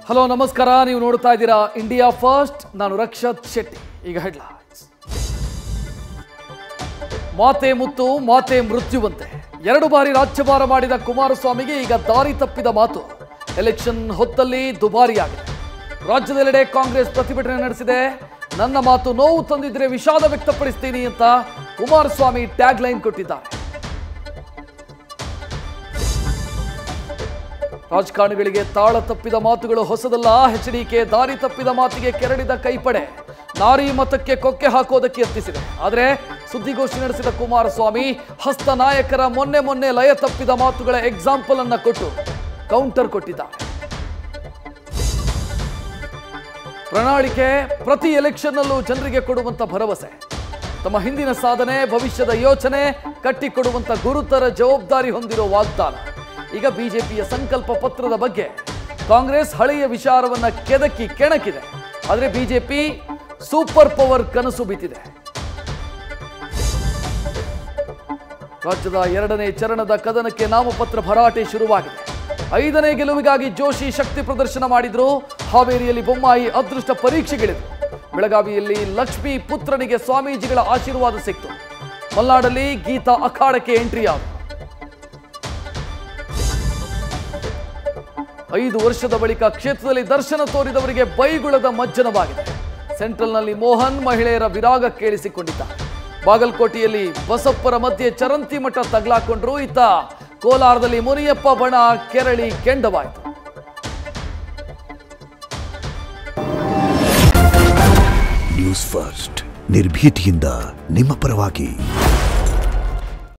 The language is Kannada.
ಹಲೋ ನಮಸ್ಕಾರ ನೀವು ನೋಡ್ತಾ ಇದ್ದೀರಾ ಇಂಡಿಯಾ ಫಸ್ಟ್ ನಾನು ರಕ್ಷತ್ ಶೆಟ್ಟಿ ಈಗ ಹೆಡ್ಲೈನ್ಸ್ ಮಾತೆ ಮುತ್ತು ಮಾತೆ ಮೃತ್ಯುವಂತೆ ಎರಡು ಬಾರಿ ರಾಜ್ಯಭಾರ ಮಾಡಿದ ಕುಮಾರಸ್ವಾಮಿಗೆ ಈಗ ದಾರಿ ತಪ್ಪಿದ ಮಾತು ಎಲೆಕ್ಷನ್ ಹೊತ್ತಲ್ಲಿ ದುಬಾರಿಯಾಗಿದೆ ರಾಜ್ಯದೆಲ್ಲೆಡೆ ಕಾಂಗ್ರೆಸ್ ಪ್ರತಿಭಟನೆ ನಡೆಸಿದೆ ನನ್ನ ಮಾತು ನೋವು ತಂದಿದ್ರೆ ವಿಷಾದ ವ್ಯಕ್ತಪಡಿಸ್ತೀನಿ ಅಂತ ಕುಮಾರಸ್ವಾಮಿ ಟ್ಯಾಗ್ ಲೈನ್ ಕೊಟ್ಟಿದ್ದಾರೆ ರಾಜಕಾರಣಿಗಳಿಗೆ ತಾಳ ತಪ್ಪಿದ ಮಾತುಗಳು ಹೊಸದಲ್ಲ ಎಚ್ಡಿಕೆ ದಾರಿ ತಪ್ಪಿದ ಮಾತಿಗೆ ಕೆರಳಿದ ಕೈಪಡೆ ನಾರಿ ಮತಕ್ಕೆ ಕೊಕ್ಕೆ ಹಾಕೋದಕ್ಕೆ ಯತ್ನಿಸಿದೆ ಆದರೆ ಸುದ್ದಿಗೋಷ್ಠಿ ನಡೆಸಿದ ಕುಮಾರಸ್ವಾಮಿ ಹಸ್ತ ನಾಯಕರ ಮೊನ್ನೆ ಮೊನ್ನೆ ಲಯ ತಪ್ಪಿದ ಮಾತುಗಳ ಎಕ್ಸಾಂಪಲ್ ಅನ್ನ ಕೊಟ್ಟು ಕೌಂಟರ್ ಕೊಟ್ಟಿದ್ದಾರೆ ಪ್ರಣಾಳಿಕೆ ಪ್ರತಿ ಎಲೆಕ್ಷನ್ನಲ್ಲೂ ಜನರಿಗೆ ಕೊಡುವಂತ ಭರವಸೆ ತಮ್ಮ ಹಿಂದಿನ ಸಾಧನೆ ಭವಿಷ್ಯದ ಯೋಚನೆ ಕಟ್ಟಿಕೊಡುವಂತ ಗುರುತರ ಜವಾಬ್ದಾರಿ ಹೊಂದಿರೋ ವಾಗ್ದಾನ ಈಗ ಬಿಜೆಪಿಯ ಸಂಕಲ್ಪ ಪತ್ರದ ಬಗ್ಗೆ ಕಾಂಗ್ರೆಸ್ ಹಳೆಯ ವಿಚಾರವನ್ನ ಕೆದಕಿ ಕೆಣಕಿದೆ ಆದರೆ ಬಿಜೆಪಿ ಸೂಪರ್ ಪವರ್ ಕನಸು ಬಿತ್ತಿದೆ ರಾಜ್ಯದ ಎರಡನೇ ಚರಣದ ಕದನಕ್ಕೆ ನಾಮಪತ್ರ ಭರಾಟೆ ಶುರುವಾಗಿದೆ ಐದನೇ ಗೆಲುವಿಗಾಗಿ ಜೋಶಿ ಶಕ್ತಿ ಪ್ರದರ್ಶನ ಮಾಡಿದ್ರು ಹಾವೇರಿಯಲ್ಲಿ ಬೊಮ್ಮಾಯಿ ಅದೃಷ್ಟ ಪರೀಕ್ಷೆಗಿಳಿದ್ರು ಬೆಳಗಾವಿಯಲ್ಲಿ ಲಕ್ಷ್ಮೀ ಪುತ್ರನಿಗೆ ಸ್ವಾಮೀಜಿಗಳ ಆಶೀರ್ವಾದ ಸಿಕ್ತು ಮಲ್ನಾಡಲ್ಲಿ ಗೀತಾ ಅಖಾಡಕ್ಕೆ ಎಂಟ್ರಿ ಆದ ಐದು ವರ್ಷದ ಬಳಿಕ ಕ್ಷೇತ್ರದಲ್ಲಿ ದರ್ಶನ ತೋರಿದವರಿಗೆ ಬೈಗುಳದ ಮಜ್ಜನವಾಗಿದೆ ಸೆಂಟ್ರಲ್ನಲ್ಲಿ ಮೋಹನ್ ಮಹಿಳೆಯರ ವಿರಾಗ ಕೇಳಿಸಿಕೊಂಡಿದ್ದಾರೆ ಬಾಗಲಕೋಟೆಯಲ್ಲಿ ಬಸಪ್ಪರ ಮಧ್ಯೆ ಚರಂತಿ ಮಠ ತಗ್ಲಾಕೊಂಡ್ರು ಇತ್ತ ಕೋಲಾರದಲ್ಲಿ ಮುನಿಯಪ್ಪ ಬಣ ಕೆರಳಿ ಕೆಂಡವಾಯಿತು ನ್ಯೂಸ್ ಫಸ್ಟ್ ನಿರ್ಭೀತಿಯಿಂದ ನಿಮ್ಮ ಪರವಾಗಿ